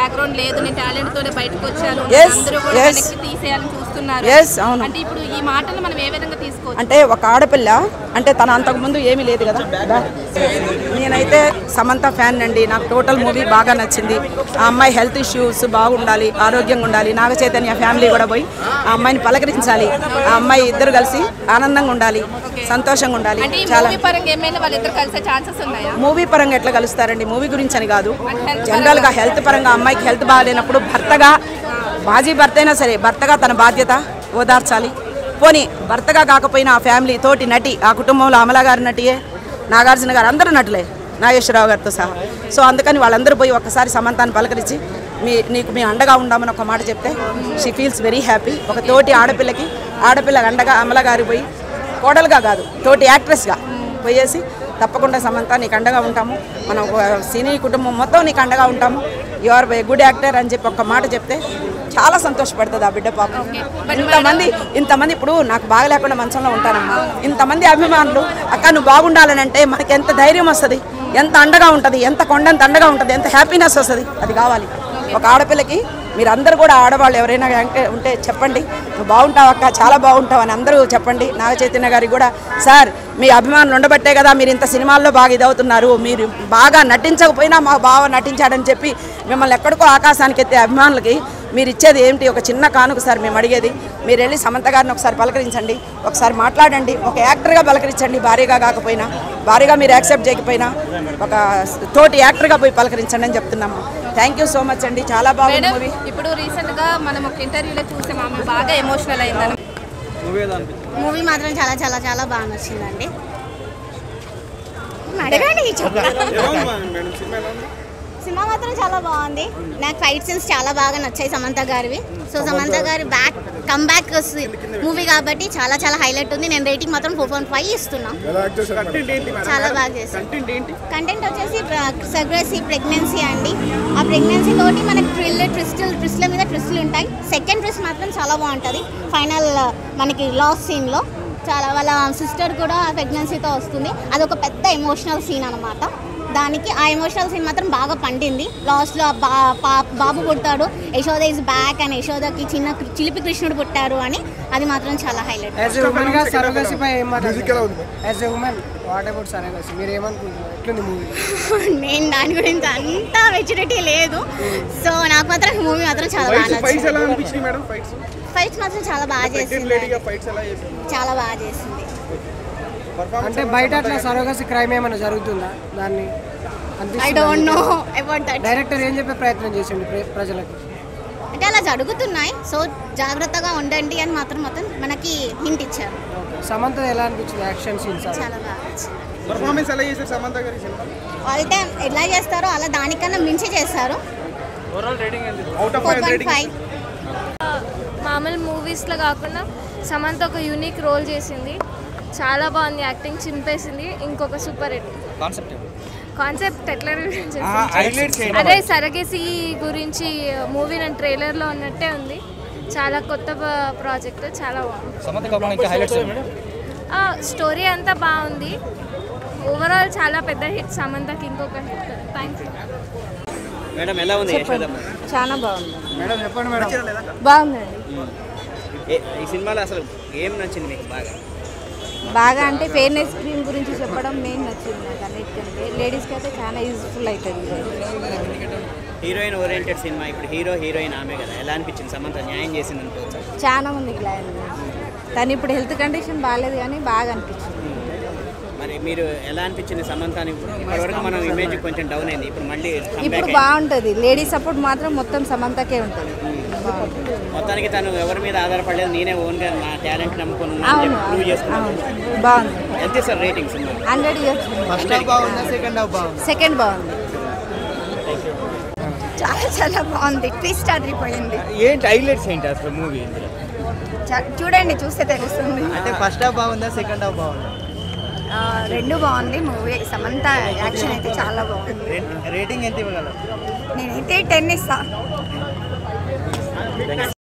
Background లేదు నేను talent తోనే బయటకు వచ్చాను Yes, అందరూ కూడా yes. వెనక్కి తీసేయాలని చూస్తున్నారు Yes, అవును. అంటే ఇప్పుడు ఈ మాటలు మనం ఏ విధంగా తీసుకోవచ్చు అంటే ఒక ఆడపిల్ల అంటే తన అంతకుముందు ఏమీ లేదు కదా దా. నేనైతే సమంత ఫ్యాన్ అండి నాకు టోటల్ మూవీ బాగా నచ్చింది ఆ అమ్మాయి హెల్త్ ఇష్యూస్ బాగుండాలి ఆరోగ్యంగా ఉండాలి నాగ చైతన్య ఫ్యామిలీ కూడా పోయి ఆ అమ్మాయిని పలకరించాలి ఆ అమ్మాయి ఇద్దరు కలిసి ఆనందంగా ఉండాలి సంతోషంగా ఉండాలి అంటే ఈ చాలా మూవీ పరంగా ఏమైనా వాళ్ళిద్దరు కలిసే ఛాన్సెస్ ఉన్నాయా మూవీ పరంగా ఎట్లా కలుస్తారండి మూవీ గురించి అని కాదు అంటే health జనరల్గా హెల్త్ పరంగా అమ్మాయికి హెల్త్ బాగాలేనప్పుడు భర్తగా బాజీ భర్త అయినా సరే భర్తగా తన బాధ్యత ఓదార్చాలి పోనీ భర్తగా కాకపోయినా ఆ ఫ్యామిలీ తోటి నటి ఆ కుటుంబంలో అమల గారి నటియే నాగార్జున గారు అందరూ నటులే నాగేశ్వరరావు గారితో సహా సో అందుకని వాళ్ళందరూ పోయి ఒక్కసారి సమంతాన్ని పలకరించి మీ నీకు మీ అండగా ఉండామని ఒక మాట చెప్తే షీ ఫీల్స్ వెరీ హ్యాపీ ఒక తోటి ఆడపిల్లకి ఆడపిల్ల అండగా అమల గారి పోయి కోడలుగా కాదు తోటి యాక్ట్రెస్గా పోయేసి తప్పకుండా సమంత నీకు అండగా ఉంటాము మనం ఒక సినీ కుటుంబం మొత్తం నీకు అండగా ఉంటాము you are a good actor అని చెప్పి ఒక మాట చెప్తే చాలా సంతోషపడుతుంది ఆ బిడ్డ పాపం ఇంతమంది ఇంతమంది ఇప్పుడు నాకు బాగా లేకుండా మంచంలో ఉంటానమ్మా ఇంతమంది అభిమానులు అక్క నువ్వు బాగుండాలని అంటే మనకి ఎంత ధైర్యం వస్తుంది ఎంత అండగా ఉంటుంది ఎంత కొండంత అండగా ఉంటుంది ఎంత హ్యాపీనెస్ వస్తుంది అది కావాలి ఒక ఆడపిల్లకి మీరు అందరూ కూడా ఆడవాళ్ళు ఎవరైనా అంటే ఉంటే చెప్పండి నువ్వు బాగుంటావు అక్క చాలా బాగుంటావు అని అందరూ చెప్పండి నాగ చైతన్య గారికి కూడా సార్ మీ అభిమానులు ఉండబట్టే కదా మీరు ఇంత సినిమాల్లో బాగా ఇదవుతున్నారు మీరు బాగా నటించకపోయినా మా బావ నటించాడని చెప్పి మిమ్మల్ని ఎక్కడికో ఆకాశానికి ఎత్తే అభిమానులకి మీరు ఇచ్చేది ఏంటి ఒక చిన్న కానుక సార్ మేము అడిగేది మీరు వెళ్ళి సమంత గారిని ఒకసారి పలకరించండి ఒకసారి మాట్లాడండి ఒక యాక్టర్గా పలకరించండి భారీగా కాకపోయినా భారీగా మీరు యాక్సెప్ట్ చేయకపోయినా ఒక తోటి యాక్టర్గా పోయి పలకరించండి అని చెప్తున్నాము థ్యాంక్ యూ సో మచ్ అండి చాలా బాగుంది మేడం మూవీ ఇప్పుడు రీసెంట్ గా మనం ఒక ఇంటర్వ్యూలో చూసాం ఆమె బాగా ఎమోషనల్ అయిందని మూవీ మాత్రం చాలా చాలా చాలా బాగా నచ్చిందండి అడగండి సినిమా మాత్రం చాలా బాగుంది నాకు ఫైట్ సీన్స్ చాలా బాగా నచ్చాయి సమంత గారివి సో సమంత గారి బ్యాక్ కమ్ బ్యాక్ మూవీ కాబట్టి చాలా చాలా హైలైట్ ఉంది నేను రేటింగ్ మాత్రం ఫోర్ పాయింట్ ఫైవ్ ఇస్తున్నా చాలా బాగా చేశాను కంటెంట్ వచ్చేసి సగ్రెసీ ప్రెగ్నెన్సీ అండి ఆ ప్రెగ్నెన్సీ తోటి మనకి ట్రిల్ ట్రిస్టులు ట్రిస్ట్ల మీద ట్రిస్టులు ఉంటాయి సెకండ్ ట్రిస్ట్ మాత్రం చాలా బాగుంటుంది ఫైనల్ మనకి లాస్ట్ సీన్లో చాలా వాళ్ళ సిస్టర్ కూడా ప్రెగ్నెన్సీతో వస్తుంది అదొక పెద్ద ఎమోషనల్ సీన్ అనమాట దానికి ఆ ఎమోషనల్ సీన్ మాత్రం బాగా పండింది లాస్ట్లో ఆ బా పా- బాబు పుడతాడు యశోద ఇస్ బ్యాక్ అని యశోదకి చిన్న కృ- చిలిపి కృష్ణుడు పుట్టారు అని అది మాత్రం చాలా హైలైట్ యాజ్ ఎ ఉమెన్ గా సరోగసి పై ఏం మాట్లాడుతున్నారు as a women what about surrogacy మీరు ఏమనుకుంటున్నారు ఎట్లుంది మూవీ నేను దాని గురించి అంత మెచ్యూరిటీ లేదు సో నాకు మాత్రం మూవీ మాత్రం చాలా బాగా ఫైట్స్ నచ్చింది ఎలా అనిపించినాయి మేడం ఫైట్స్ ఫైట్స్ మాత్రం చాలా బాగా చేసింది లేడీగా ఫైట్స్ ఎలా చేసింది చాలా బాగా చేసింది అంటే బయట అట్లా సరోగసి క్రైమ్ ఏమైనా జరుగుతుందా దాన్ని I don't know about that director ఏం చెప్పే ప్రయత్నం చేసిండు ప్ర- ప్రజలకు అంటే అలా జరుగుతున్నాయి సో జాగ్రత్తగా ఉండండి అని మాత్రం మొత్తం మనకి హింట్ ఇచ్చారు సమంత ఎలా అనిపించింది యాక్షన్ సీన్స్ చాలా బాగా నచ్చింది. పర్ఫార్మెన్స్ ఎలా చేశారు సమంత గారి సినిమా ఆల్ టైం ఎలా చేస్తారో అలా దానికన్నా మించి చేస్తారు out of four five point rating five మామూలు మూవీస్లో కాకుండా సమంత ఒక యూనిక్ రోల్ చేసింది చాలా బాగుంది యాక్టింగ్ చింపేసింది ఇంకొక సూపర్ హిట్ కాన్సెప్ట్ ఎట్లా చేసింది? అదే సరగేసి గురించి మూవీ నేను ట్రైలర్లో ఉన్నట్టే ఉంది చాలా కొత్త ప్రాజెక్ట్ చాలా బాగుంది ఆ, స్టోరీ అంతా బాగుంది ఓవరాల్ చాలా పెద్ద హిట్ సమంతకి ఇంకొక హిట్ థ్యాంక్ యూ మేడం ఎలా ఉంది యశోదమ్మ చాలా బాగుంది మేడం చెప్పండి మేడం బాగుందండి ఏ- ఈ సినిమాలో అసలు ఏం నచ్చింది మీకు బాగా బాగా అంటే ఫెయిర్నెస్ క్రీమ్ గురించి చెప్పడం మెయిన్ నచ్చింది నాకు అన్నిటికంటే లేడీస్కి అయితే చాలా యూజ్ఫుల్ అవుతుంది హీరోయిన్ ఓరియంటెడ్ సినిమా ఇప్పుడు హీరో హీరోయిన్ ఆమె కదా ఎలా అనిపించింది సమంత న్యాయం చేసింది అనుకోవచ్చు చాలా మంది గ్లాడ్ తను ఇప్పుడు హెల్త్ కండిషన్ బాగాలేదు కానీ బాగా అనిపించింది మరి మీరు ఎలా అనిపించింది సమంతని ఇప్పటివరకు మనం ఇమేజ్ కొంచెం డౌన్ అయింది ఇప్పుడు మళ్ళీ ఇప్పుడు comeback అయింది. బాగుంటుంది లేడీ సపోర్ట్ మాత్రం మొత్తం సమంతకే ఉంటుంది బాగుంటుంది మొత్తానికి తను ఎవరి మీద ఆధారపడలేదు నేనే ఓన్గా నా టాలెంట్ నమ్ముకుని ఉన్నా అని అవును చెప్పి ప్రూవ్ చేసుకున్నాను అవును బాగుంది ఎంత సార్ రేటింగ్ సినిమా హండ్రెడ్ ఇయర్స్ సెకండ్ హాఫ్ బాగుంది సెకండ్ బాగుంది చాలా చాలా బాగుంది ట్విస్ట్ అదిరిపోయింది ఏంటి హైలైట్స్ ఏంటి అసలు మూవీ ఇందులో చూడండి చూస్తే తెలుస్తుంది అంటే ఫస్ట్ హాఫ్ బాగుందా సెకండ్ హాఫ్ బాగుందా రెండు బాగుంది మూవీ సమంత యాక్షన్ అయితే చాలా బాగుంది రేటింగ్ ఎంత ఇవ్వగలరు నేనైతే టెన్ ఇస్తా